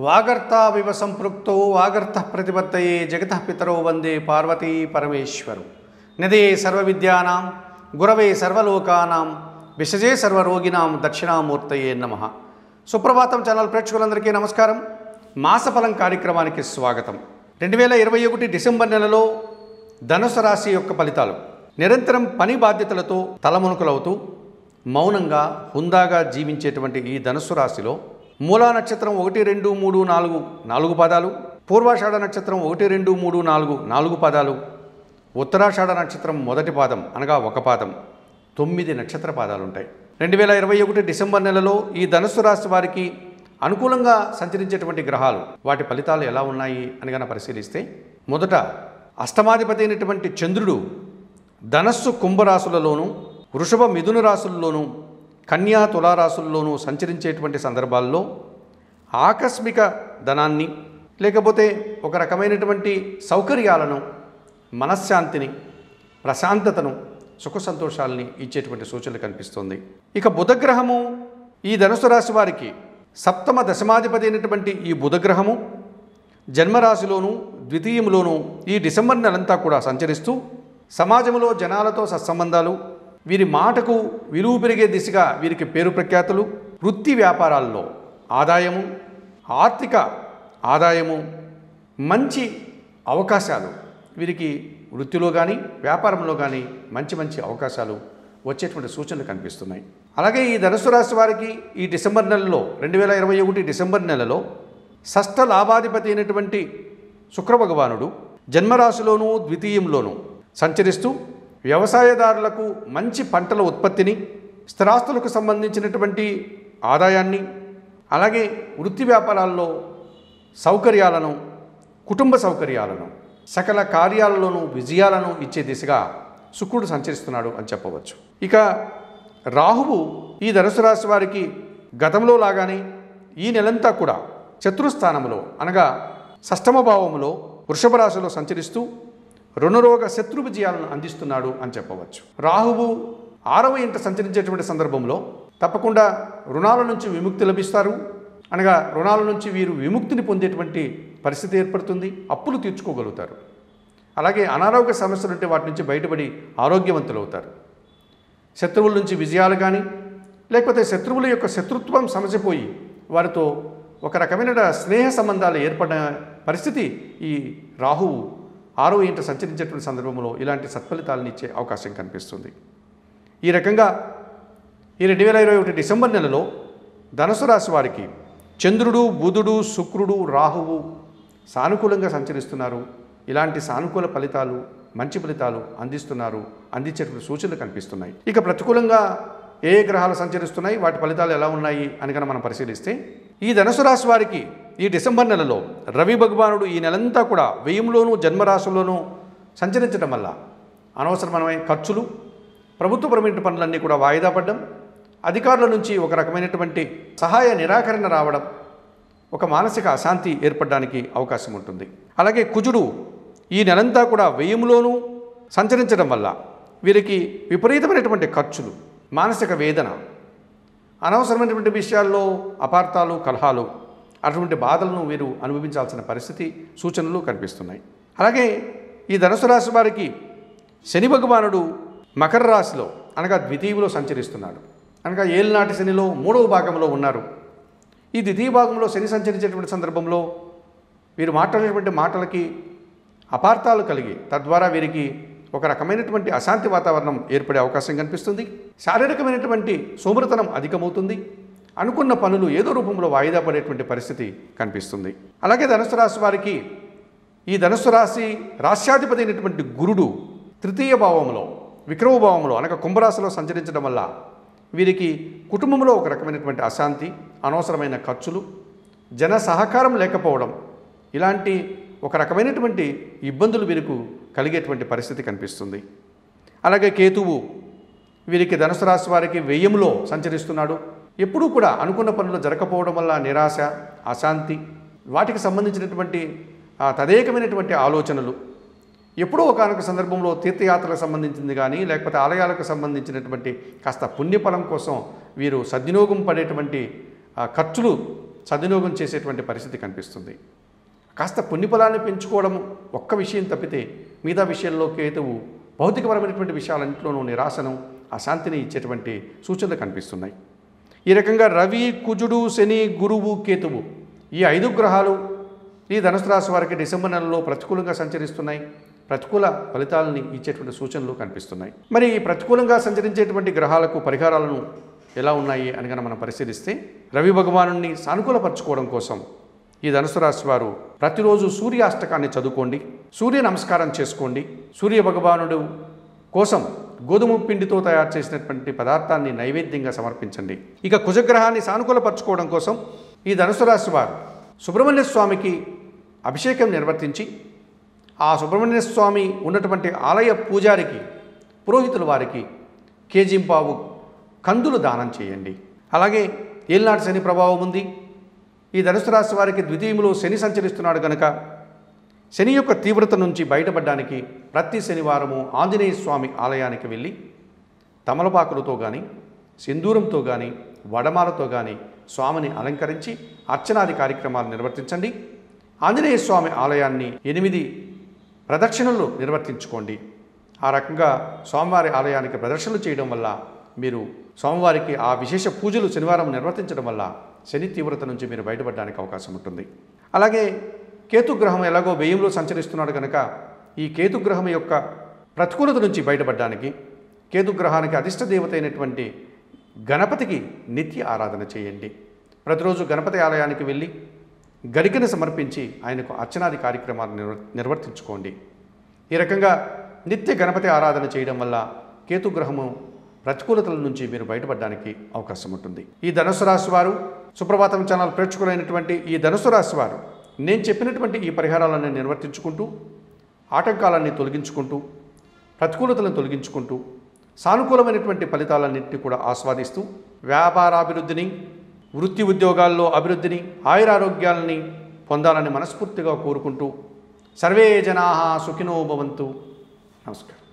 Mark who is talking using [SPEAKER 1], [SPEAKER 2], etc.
[SPEAKER 1] వాగర్తావివ సంపృక్తో వాగర్త ప్రతిపత్తయే జగత పితరో వందే పార్వతీ పరమేశ్వరు నిదే సర్వవిద్యానాం గురవే సర్వలోకానాం విషజే సర్వరోగినాం దక్షిణామూర్తయే నమ సుప్రభాతం ఛానల్ ప్రేక్షకులందరికీ నమస్కారం మాసఫలం కార్యక్రమానికి స్వాగతం రెండు వేల ఇరవై ఒకటి డిసెంబర్ నెలలో ధనుసు రాశి యొక్క ఫలితాలు నిరంతరం పని బాధ్యతలతో తలమునుకలవుతూ మౌనంగా హుందాగా జీవించేటువంటి ఈ ధనుస్సు రాశిలో మూలా నక్షత్రం ఒకటి రెండు మూడు నాలుగు నాలుగు పదాలు పూర్వాషాఢ నక్షత్రం ఒకటి రెండు మూడు నాలుగు నాలుగు పదాలు ఉత్తరాషాఢ నక్షత్రం మొదటి పాదం అనగా ఒక పాదం తొమ్మిది నక్షత్ర పాదాలు ఉంటాయి రెండు వేల ఇరవై ఒకటి డిసెంబర్ నెలలో ఈ ధనుస్సు రాశి వారికి అనుకూలంగా సంచరించేటువంటి గ్రహాలు వాటి ఫలితాలు ఎలా ఉన్నాయి అని గన పరిశీలిస్తే మొదట అష్టమాధిపతి అయినటువంటి చంద్రుడు ధనస్సు కుంభరాశులలోనూ వృషభ మిథున రాశుల్లోనూ కన్యా తులారాశుల్లోనూ సంచరించేటువంటి సందర్భాల్లో ఆకస్మిక ధనాన్ని లేకపోతే ఒక రకమైనటువంటి సౌకర్యాలను మనశ్శాంతిని ప్రశాంతతను సుఖ సంతోషాలని ఇచ్చేటువంటి సూచనలు కనిపిస్తుంది ఇక బుధగ్రహము ఈ ధనుసు రాశి వారికి సప్తమ దశమాధిపతి అయినటువంటి ఈ బుధగ్రహము జన్మరాశిలోను ద్వితీయంలోనూ ఈ డిసెంబర్ నెలంతా కూడా సంచరిస్తూ సమాజంలో జనాలతో సత్సంబంధాలు వీరి మాటకు విలువ పెరిగే దిశగా వీరికి పేరు ప్రఖ్యాతులు వృత్తి వ్యాపారాల్లో ఆదాయము ఆర్థిక ఆదాయము మంచి అవకాశాలు వీరికి వృత్తిలో కానీ వ్యాపారంలో కానీ మంచి మంచి అవకాశాలు వచ్చేటువంటి సూచనలు కనిపిస్తున్నాయి అలాగే ఈ ధనుసు రాశి వారికి ఈ డిసెంబర్ నెలలో రెండు వేల ఇరవై ఒకటి డిసెంబర్ నెలలో షష్ఠ లాభాధిపతి అయినటువంటి శుక్రభగవానుడు జన్మరాశిలోనూ ద్వితీయంలోనూ సంచరిస్తూ వ్యవసాయదారులకు మంచి పంటల ఉత్పత్తిని స్థిరాస్తులకు సంబంధించినటువంటి ఆదాయాన్ని అలాగే వృత్తి వ్యాపారాల్లో సౌకర్యాలను కుటుంబ సౌకర్యాలను సకల కార్యాలలోనూ విజయాలను ఇచ్చే దిశగా శుక్రుడు సంచరిస్తున్నాడు అని చెప్పవచ్చు ఇక రాహువు ఈ ధనుసు రాశి వారికి గతంలో లాగానే ఈ నెలంతా కూడా శత్రుస్థానంలో అనగా షష్టమ భావములో వృషభ రాశిలో సంచరిస్తూ రుణరోగ శత్రు విజయాలను అందిస్తున్నాడు అని చెప్పవచ్చు రాహువు ఆరవ ఇంట సంచరించేటువంటి సందర్భంలో తప్పకుండా రుణాల నుంచి విముక్తి లభిస్తారు అనగా రుణాల నుంచి వీరు విముక్తిని పొందేటువంటి పరిస్థితి ఏర్పడుతుంది అప్పులు తీర్చుకోగలుగుతారు అలాగే అనారోగ్య సమస్యలు ఉంటే వాటి నుంచి బయటపడి ఆరోగ్యవంతులు అవుతారు శత్రువుల నుంచి విజయాలు కానీ లేకపోతే శత్రువుల యొక్క శత్రుత్వం సమసిపోయి వారితో ఒక రకమైన స్నేహ సంబంధాలు ఏర్పడిన పరిస్థితి ఈ రాహువు ఆరో ఇంట సంచరించేటువంటి సందర్భంలో ఇలాంటి సత్ఫలితాలను ఇచ్చే అవకాశం కనిపిస్తుంది ఈ రకంగా ఈ రెండు వేల ఇరవై ఒకటి డిసెంబర్ నెలలో ధనుసు రాశి వారికి చంద్రుడు బుధుడు శుక్రుడు రాహువు సానుకూలంగా సంచరిస్తున్నారు ఇలాంటి సానుకూల ఫలితాలు మంచి ఫలితాలు అందిస్తున్నారు అందించేటువంటి సూచనలు కనిపిస్తున్నాయి ఇక ప్రతికూలంగా ఏ ఏ గ్రహాలు సంచరిస్తున్నాయి వాటి ఫలితాలు ఎలా ఉన్నాయి అని కనుక మనం పరిశీలిస్తే ఈ ధనుసు రాశి వారికి ఈ డిసెంబర్ నెలలో రవి భగవానుడు ఈ నెలంతా కూడా వ్యయంలోనూ జన్మరాశుల్లోనూ సంచరించడం వల్ల అనవసరమైన ఖర్చులు ప్రభుత్వపరమైన పనులన్నీ కూడా వాయిదా పడడం అధికారుల నుంచి ఒక రకమైనటువంటి సహాయ నిరాకరణ రావడం ఒక మానసిక అశాంతి ఏర్పడడానికి అవకాశం ఉంటుంది అలాగే కుజుడు ఈ నెలంతా కూడా వ్యయంలోనూ సంచరించడం వల్ల వీరికి విపరీతమైనటువంటి ఖర్చులు మానసిక వేదన అనవసరమైనటువంటి విషయాల్లో అపార్థాలు కలహాలు అటువంటి బాధలను వీరు అనుభవించాల్సిన పరిస్థితి సూచనలు కనిపిస్తున్నాయి అలాగే ఈ ధనుసు రాశి వారికి శని భగవానుడు మకర రాశిలో అనగా ద్వితీయంలో సంచరిస్తున్నాడు అనగా ఏలినాటి శనిలో మూడవ భాగంలో ఉన్నారు ఈ ద్వితీయ భాగంలో శని సంచరించేటువంటి సందర్భంలో వీరు మాట్లాడేటువంటి మాటలకి అపార్థాలు కలిగి తద్వారా వీరికి ఒక రకమైనటువంటి అశాంతి వాతావరణం ఏర్పడే అవకాశం కనిపిస్తుంది శారీరకమైనటువంటి సోమరతనం అధికమవుతుంది అనుకున్న పనులు ఏదో రూపంలో వాయిదా పడేటువంటి పరిస్థితి కనిపిస్తుంది అలాగే ధనుసు రాశి వారికి ఈ ధనుసు రాశి రాశ్యాధిపతి అయినటువంటి గురుడు తృతీయ భావంలో విక్రమ భావంలో అనగా కుంభరాశిలో సంచరించడం వల్ల వీరికి కుటుంబంలో ఒక రకమైనటువంటి అశాంతి అనవసరమైన ఖర్చులు జన సహకారం లేకపోవడం ఇలాంటి ఒక రకమైనటువంటి ఇబ్బందులు వీరికి కలిగేటువంటి పరిస్థితి కనిపిస్తుంది అలాగే కేతువు వీరికి ధనుసు రాశి వారికి వ్యయంలో సంచరిస్తున్నాడు ఎప్పుడూ కూడా అనుకున్న పనులు జరగకపోవడం వల్ల నిరాశ అశాంతి వాటికి సంబంధించినటువంటి ఆ తదేకమైనటువంటి ఆలోచనలు ఎప్పుడో ఒకనొక సందర్భంలో తీర్థయాత్రలకు సంబంధించింది కానీ లేకపోతే ఆలయాలకు సంబంధించినటువంటి కాస్త పుణ్యఫలం కోసం వీరు సద్వినియోగం పడేటువంటి ఆ, ఖర్చులు సద్వినియోగం చేసేటువంటి పరిస్థితి కనిపిస్తుంది కాస్త పుణ్యఫలాన్ని పెంచుకోవడం ఒక్క విషయం తప్పితే మిగతా విషయంలో కేతువు భౌతికపరమైనటువంటి విషయాలన్నింటిలోనూ నిరాశను అశాంతిని ఇచ్చేటువంటి సూచనలు కనిపిస్తున్నాయి ఈ రకంగా రవి కుజుడు శని గురువు కేతువు ఈ ఐదు గ్రహాలు ఈ ధనుసు రాశి వారికి డిసెంబర్ నెలలో ప్రతికూలంగా సంచరిస్తున్నాయి ప్రతికూల ఫలితాలని ఇచ్చేటువంటి సూచనలు కనిపిస్తున్నాయి మరి ఈ ప్రతికూలంగా సంచరించేటువంటి గ్రహాలకు పరిహారాలను ఎలా ఉన్నాయి అని కనుక మనం పరిశీలిస్తే రవి భగవాను సానుకూలపరచుకోవడం కోసం ఈ ధనుసు రాశి వారు ప్రతిరోజు సూర్యాష్టకాన్ని చదువుకోండి సూర్య నమస్కారం చేసుకోండి సూర్య భగవానుడు కోసం గోధుమ పిండితో తయారు చేసినటువంటి పదార్థాన్ని నైవేద్యంగా సమర్పించండి ఇక కుజగ్రహాన్ని సానుకూలపరచుకోవడం కోసం ఈ ధనుసు రాశి వారు సుబ్రహ్మణ్య స్వామికి అభిషేకం నిర్వర్తించి ఆ సుబ్రహ్మణ్య స్వామి ఉన్నటువంటి ఆలయ పూజారికి పురోహితుల వారికి కేజింపావు కందులు దానం చేయండి అలాగే ఏలినాటి శని ప్రభావం ఉంది ఈ ధనుసు రాశి వారికి ద్వితీయంలో శని సంచరిస్తున్నాడు కనుక శని యొక్క తీవ్రత నుంచి బయటపడడానికి ప్రతి శనివారము ఆంజనేయ స్వామి ఆలయానికి వెళ్ళి తమలపాకులతో కానీ సింధూరంతో కానీ వడమాలతో కానీ స్వామిని అలంకరించి అర్చనాది కార్యక్రమాలు నిర్వర్తించండి ఆంజనేయ స్వామి ఆలయాన్ని ఎనిమిది ప్రదక్షిణలు నిర్వర్తించుకోండి ఆ రకంగా స్వామివారి ఆలయానికి ప్రదర్శనలు చేయడం వల్ల మీరు స్వామివారికి ఆ విశేష పూజలు శనివారం నిర్వర్తించడం వల్ల శని తీవ్రత నుంచి మీరు బయటపడడానికి అవకాశం ఉంటుంది అలాగే కేతుగ్రహం ఎలాగో వ్యయంలో సంచరిస్తున్నాడు కనుక ఈ కేతుగ్రహం యొక్క ప్రతికూలత నుంచి బయటపడడానికి కేతుగ్రహానికి అధిష్ట దేవత అయినటువంటి గణపతికి నిత్య ఆరాధన చేయండి ప్రతిరోజు గణపతి ఆలయానికి వెళ్ళి గరికను సమర్పించి ఆయనకు అర్చనాది కార్యక్రమాలు నిర్వ నిర్వర్తించుకోండి ఈ రకంగా నిత్య గణపతి ఆరాధన చేయడం వల్ల కేతుగ్రహము ప్రతికూలతల నుంచి మీరు బయటపడడానికి అవకాశం ఉంటుంది ఈ ధనుసు రాశి వారు సుప్రభాతం ఛానల్ ప్రేక్షకులైనటువంటి ఈ ధనుసు రాశి వారు నేను చెప్పినటువంటి ఈ పరిహారాలను నిర్వర్తించుకుంటూ ఆటంకాలన్నీ తొలగించుకుంటూ ప్రతికూలతలను తొలగించుకుంటూ సానుకూలమైనటువంటి ఫలితాలన్నింటినీ కూడా ఆస్వాదిస్తూ వ్యాపారాభివృద్ధిని వృత్తి ఉద్యోగాల్లో అభివృద్ధిని ఆయురారోగ్యాలని పొందాలని మనస్ఫూర్తిగా కోరుకుంటూ సర్వే జనా సుఖినో భవంతు నమస్కారం